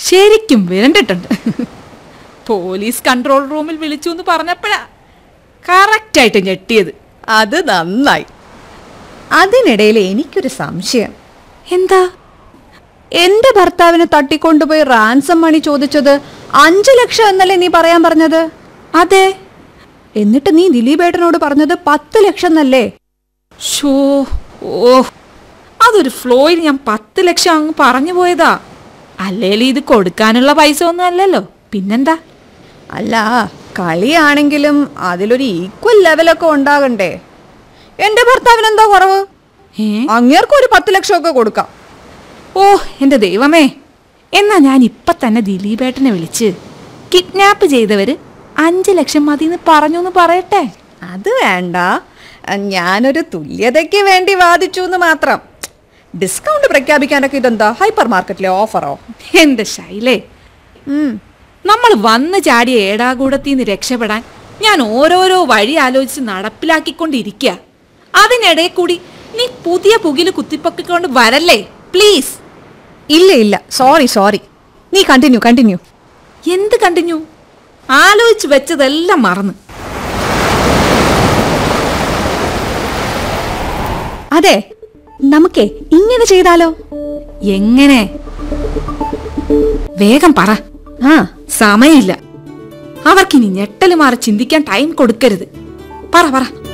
ശരിക്കും വേണ്ടിട്ടുണ്ട് police control റൂമിൽ വിളിച്ചു എന്ന് പറഞ്ഞപ്പോഴാ കറക്റ്റായിട്ട് ഞെട്ടിയത് അത് നന്നായി അതിനിടയിൽ എനിക്കൊരു സംശയം എന്താ എന്റെ ഭർത്താവിനെ തട്ടിക്കൊണ്ടുപോയി റാൻസം മണി ചോദിച്ചത് അഞ്ചു ലക്ഷം എന്നല്ലേ നീ പറയാൻ പറഞ്ഞത് അതെ എന്നിട്ട് നീ ദിലീപേട്ടനോട് പറഞ്ഞത് പത്ത് ലക്ഷം എന്നല്ലേ ഷോ ഓ അതൊരു ഫ്ലോയിൽ ഞാൻ പത്ത് ലക്ഷം അങ്ങ് പറഞ്ഞു പോയതാ അല്ലേലും ഇത് കൊടുക്കാനുള്ള പൈസ ഒന്നും അല്ലല്ലോ പിന്നെന്താ അല്ല കളിയാണെങ്കിലും അതിലൊരു ഈക്വൽ ലെവലൊക്കെ ഉണ്ടാകണ്ടേ എന്റെ ഭർത്താവിന് എന്താ കുറവ് ഏ അങ്ങേർക്കും ഒരു പത്ത് ലക്ഷമൊക്കെ കൊടുക്കാം ഓ എന്റെ ദൈവമേ എന്നാ ഞാൻ ഇപ്പൊ തന്നെ ദിലീപേട്ടനെ വിളിച്ച് കിഡ്നാപ്പ് ചെയ്തവര് അഞ്ച് ലക്ഷം മതി എന്ന് പറഞ്ഞു എന്ന് പറയട്ടെ അത് വേണ്ട ഞാനൊരു തുല്യതയ്ക്ക് വേണ്ടി വാദിച്ചു എന്ന് മാത്രം ഡിസ്കൗണ്ട് പ്രഖ്യാപിക്കാനൊക്കെ ഇതെന്താ ഹൈപ്പർ മാർക്കറ്റിലെ ഓഫറോ എന്റെ ശൈലേ നമ്മൾ വന്ന് ചാടിയ ഏടാകൂടത്തിൽ നിന്ന് രക്ഷപ്പെടാൻ ഞാൻ ഓരോരോ വഴി ആലോചിച്ച് നടപ്പിലാക്കിക്കൊണ്ടിരിക്കുക അതിനിടയിൽ കൂടി നീ പുതിയ പുകില് കുത്തിപ്പൊക്കിക്കൊണ്ട് വരല്ലേ പ്ലീസ് ഇല്ല ഇല്ല സോറി സോറി നീ കണ്ടിന്യൂ കണ്ടിന്യൂ എന്ത് കണ്ടിന്യൂ ആലോചിച്ച് വെച്ചതെല്ലാം മറന്ന് അതെ നമുക്കേ ഇങ്ങനെ ചെയ്താലോ എങ്ങനെ വേഗം പറ ആ സമയമില്ല അവർക്കിനി ഞെട്ടല് മാറി ചിന്തിക്കാൻ ടൈം കൊടുക്കരുത് പറ പറ